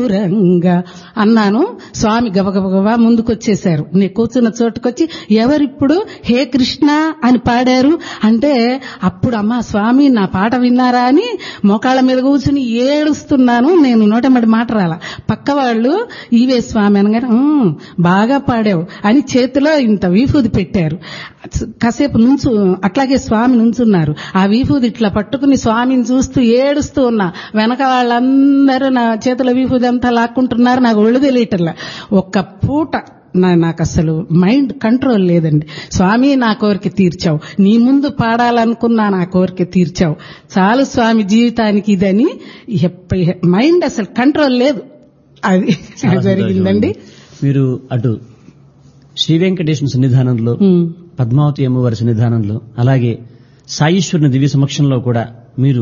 దూరంగా అన్నాను స్వామి గబగబగబా ముందుకొచ్చేశారు నేను కూర్చున్న చోటుకొచ్చి ఎవరిప్పుడు హే కృష్ణ అని పాడారు అంటే అప్పుడు అమ్మా స్వామి నా పాట విన్నారా అని మోకాళ్ళ మీద కూర్చుని ఏడుస్తున్నాను నేను నోటమ్మడి మాట రాల పక్క వాళ్ళు ఈవే స్వామి అనగానే "ఉమ్, బాగా పాడావు అని చేతిలో ఇంత వీఫూది పెట్టారు కాసేపు నుంచు అట్లాగే స్వామి నుంచున్నారు ఆ వీఫూది ఇట్లా పట్టుకుని స్వామిని చూస్తూ ఏడుస్తూ ఉన్నా వెనక వాళ్ళందరూ నా చేతిలో వీఫూది అంతా లాక్కుంటున్నారు నాకు ఒళ్ళు తెలియటల్లా ఒక్క పూట నా- నాకు అసలు మైండ్ కంట్రోల్ లేదండి స్వామి నా కోరిక తీర్చావు నీ ముందు పాడాలనుకున్నా నా కోరిక తీర్చావు చాలు స్వామి జీవితానికి ఇదని ఎప్ప- మైండ్ అసలు కంట్రోల్ లేదు అది చాలా జరిగిందండి సంతోషం. మీరు అటు శ్రీ వెంకటేశ్వర సన్నిధానంలో ఉమ్, పద్మావతి అమ్మవారి సన్నిధానంలో అలాగే సాయీశ్వరుని దివ్య సమక్షంలో కూడా మీరు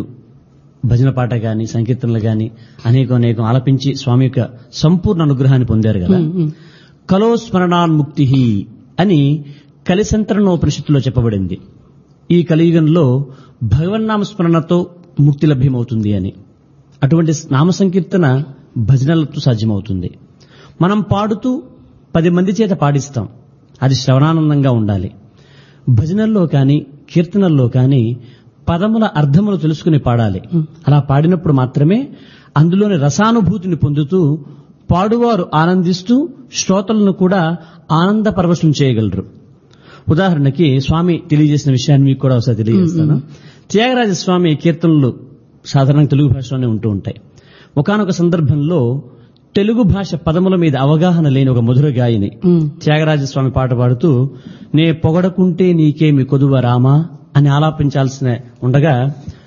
భజన పాట గాని సంకీర్తనలు గాని అనేకం అనేకం ఆలపించి స్వామి యొక్క సంపూర్ణ అనుగ్రహాన్ని పొందారు కదా ఉమ్, ఉమ్. కలో స్మరణాన్ముక్తి అని కలిసంతరణోపనిషత్తులో చెప్పబడింది ఈ కలియుగంలో భగవన్నామ స్మరణతో ముక్తి లభ్యమవుతుంది అని అటువంటి నామ సంకీర్తన భజనలతో సాధ్యమవుతుంది మనం పాడుతూ పది మంది చేత పాడిస్తాం అది శ్రవణానందంగా ఉండాలి భజనల్లో కానీ కీర్తనల్లో కానీ పదముల అర్థములు తెలుసుకుని పాడాలి అలా పాడినప్పుడు మాత్రమే అందులోని రసానుభూతిని పొందుతూ పాడువారు ఆనందిస్తూ శ్రోతలను కూడా ఆనంద పరవశం చేయగలరు ఉదాహరణకి స్వామి తెలియజేసిన విషయాన్ని మీకు కూడా ఒకసారి తెలియజేస్తాను త్యాగరాజ స్వామి కీర్తనలు సాధారణంగా తెలుగు భాషలోనే ఉంటూ ఉంటాయి ఒకానొక సందర్భంలో తెలుగు భాష పదముల మీద అవగాహన లేని ఒక మధుర గాయని ఉమ్. త్యాగరాజస్వామి పాట పాడుతూ నే పొగడకుంటే నీకేమి కొదువ రామా అని ఆలాపించాల్సిన ఉండగా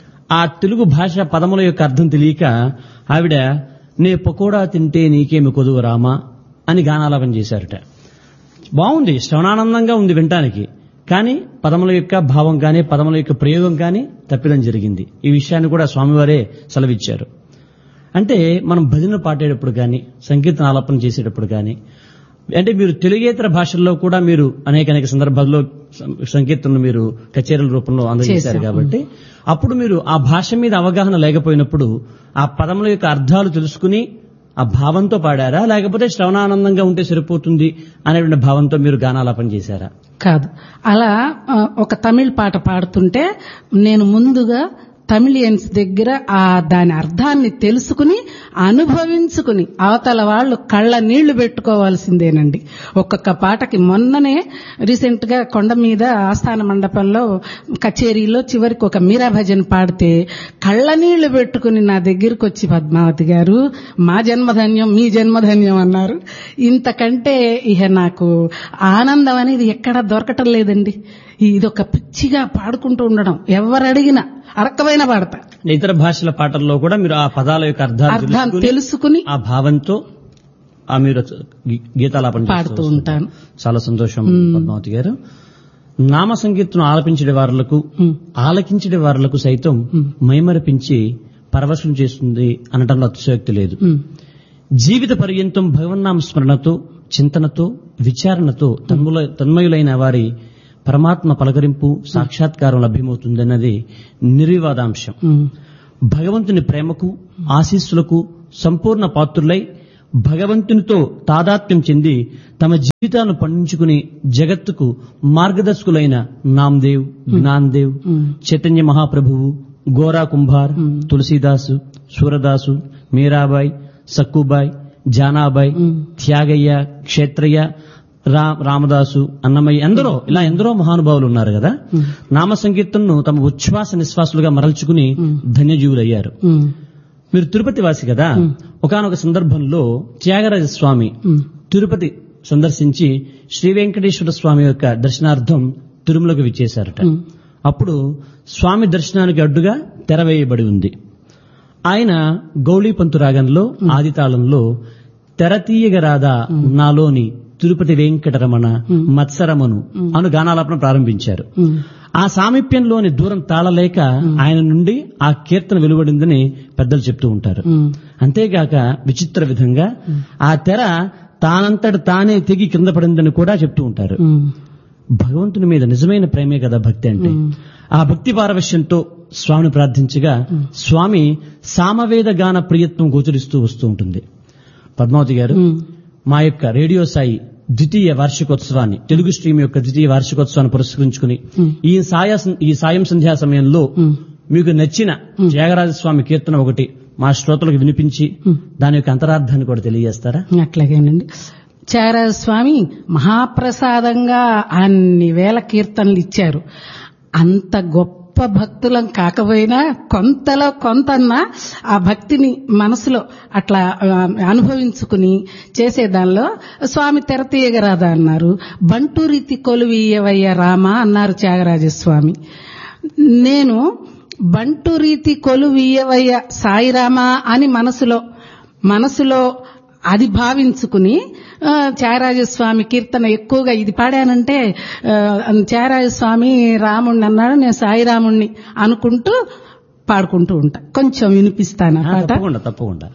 ఆ తెలుగు భాష పదముల యొక్క అర్థం తెలియక ఆవిడ నే పకోడా తింటే నీకేమి కొదువ రామా అని గానాలాపన చేశారట బాగుంది శ్రవణానందంగా ఉంది వినటానికి కానీ పదముల యొక్క భావం కానీ పదముల యొక్క ప్రయోగం కానీ తప్పిదం జరిగింది ఈ విషయాన్ని కూడా స్వామివారే సెలవిచ్చారు అంటే మనం భజన పాడేటప్పుడు కానీ సంకీర్తన ఆలాపన చేసేటప్పుడు కానీ అంటే మీరు తెలుగేతర భాషల్లో కూడా మీరు అనేక అనేక సందర్భాల్లో సం- సంకీర్తనలు మీరు కచేరీల రూపంలో అందజేశారు చేశాం. కాబట్టి అప్పుడు మీరు ఆ భాష మీద అవగాహన లేకపోయినప్పుడు ఆ పదముల యొక్క అర్థాలు తెలుసుకుని ఆ భావంతో పాడారా లేకపోతే శ్రవణానందంగా ఉంటే సరిపోతుంది అనేటువంటి భావంతో మీరు గానాలాపన చేశారా కాదు అలా ఆ, ఒక తమిళ్ పాట పాడుతుంటే నేను ముందుగా తమిళియన్స్ దగ్గర ఆ దాని అర్థాన్ని తెలుసుకుని అనుభవించుకుని అవతల వాళ్ళు కళ్ళ నీళ్లు పెట్టుకోవాల్సిందేనండి ఒక్కొక్క పాటకి మొన్ననే రీసెంట్ గా కొండ మీద ఆస్థాన మండపంలో కచేరీలో చివరికి ఒక మీరా భజన్ పాడితే కళ్ళ నీళ్లు పెట్టుకుని నా దగ్గరికి వచ్చి పద్మావతి గారు మా జన్మధన్యం మీ జన్మధన్యం అన్నారు ఇంతకంటే ఇహ నాకు ఆనందం అనేది ఎక్కడా దొరకటం లేదండి ఇది ఒక పిచ్చిగా పాడుకుంటూ ఉండడం ఎవరు అడిగినా అరకమైన పాడతా ఇతర భాషల పాటల్లో కూడా మీరు ఆ పదాల యొక్క అర్థాలు అర్థం తెలుసుకుని తెలుసుకుని ఆ భావంతో ఆ మీరు గీ- గీతాలాపన చేస్తూ పాడుతూ వస్తున్నారు. ఉంటాను చాలా సంతోషం పద్మావతి గారు నామ సంకీర్తన ఆలపించే వారులకు ఉమ్. ఆలకించే వారులకు సైతం మైమరపించి పరవశం చేస్తుంది అనటంలో అతిశయోక్తి లేదు ఉమ్. జీవిత పర్యంతం భగవన్నామ స్మరణతో చింతనతో విచారణతో తన్ముల తన్మయులైన వారి పరమాత్మ పలకరింపు సాక్షాత్కారం లభ్యమవుతుందన్నది నిర్వివాదాంశం ఉమ్. భగవంతుని ప్రేమకు ఆశీస్సులకు సంపూర్ణ పాత్రులై భగవంతునితో తాదాత్మ్యం చెంది తమ జీవితాలను పండించుకుని జగత్తుకు మార్గదర్శకులైన నామ్దేవ్ జ్ఞాన్దేవ్ ఉమ్. చైతన్య మహాప్రభువు గోరా కుంభార్ తులసీదాసు సూరదాసు మీరాబాయ్ సక్కుబాయ్ జానాబాయ్ ఉమ్. త్యాగయ్య క్షేత్రయ్య రా రామదాసు అన్నమయ్య ఎందరో ఇలా ఎందరో మహానుభావులు ఉన్నారు కదా నామ సంకీర్తనను తమ ఉచ్ఛ్వాస నిశ్వాసులుగా మరల్చుకుని ధన్యజీవులయ్యారు ఉమ్. మీరు తిరుపతి వాసి కదా ఒకానొక సందర్భంలో త్యాగరాజ స్వామి ఉమ్. తిరుపతి సందర్శించి శ్రీ వెంకటేశ్వర స్వామి యొక్క దర్శనార్థం తిరుమలకు విచ్చేశారట ఉమ్. అప్పుడు స్వామి దర్శనానికి అడ్డుగా తెర వేయబడి ఉంది ఆయన గౌళీపంతు రాగంలో ఆదితాళంలో తెర తీయగరాదా నాలోని తిరుపతి వెంకటరమణ మత్సరమను అను గానాలాపన ప్రారంభించారు ఉమ్. ఆ సామీప్యంలోని దూరం తాళలేక ఆయన నుండి ఆ కీర్తన వెలువడిందని పెద్దలు చెప్తూ ఉంటారు ఉమ్. అంతేగాక విచిత్ర విధంగా ఆ తెర తానంతట తానే తెగి కింద పడిందని కూడా చెప్తూ ఉంటారు ఉమ్. భగవంతుని మీద నిజమైన ప్రేమే కదా భక్తి అంటే ఆ భక్తి పారవశ్యంతో స్వామిని ప్రార్థించగా స్వామి సామవేద గాన ప్రియత్వం గోచరిస్తూ వస్తూ ఉంటుంది పద్మావతి గారు ఉమ్. మా యొక్క రేడియో సాయి ద్వితీయ వార్షికోత్సవాన్ని తెలుగు స్ట్రీమ్ యొక్క ద్వితీయ వార్షికోత్సవాన్ని పురస్కరించుకుని ఉమ్. ఈ సాయ ఈ సాయం సంధ్యా సమయంలో ఉమ్. మీకు నచ్చిన త్యాగరాజ స్వామి కీర్తన ఒకటి మా శ్రోతలకు వినిపించి దాని యొక్క అంతరార్థాన్ని కూడా తెలియజేస్తారా అట్లాగేనండి చారాజ స్వామి మహాప్రసాదంగా అన్ని వేల కీర్తనలు ఇచ్చారు అంత గొప్ప భక్తులం కాకపోయినా కొంతలో కొంతన్నా ఆ భక్తిని మనసులో అట్లా ఆ, అనుభవించుకుని చేసేదానిలో స్వామి తెర తీయగరాదా అన్నారు బంటు రీతి కొలువీయవయ్య రామ అన్నారు త్యాగరాజస్వామి నేను బంటు రీతి కొలువీయవయ్య సాయిరామా అని మనసులో మనసులో అది భావించుకుని ఆ, త్యాగరాజస్వామి కీర్తన ఎక్కువగా ఇది పాడానంటే ఆ, త్యాగరాజస్వామి రాముణ్ణి అన్నాడు నేను సాయిరాముణ్ణి అనుకుంటూ పాడుకుంటూ ఉంటా కొంచెం వినిపిస్తాను ఆ ఆ, పాట తప్పకుండా తప్పకుండా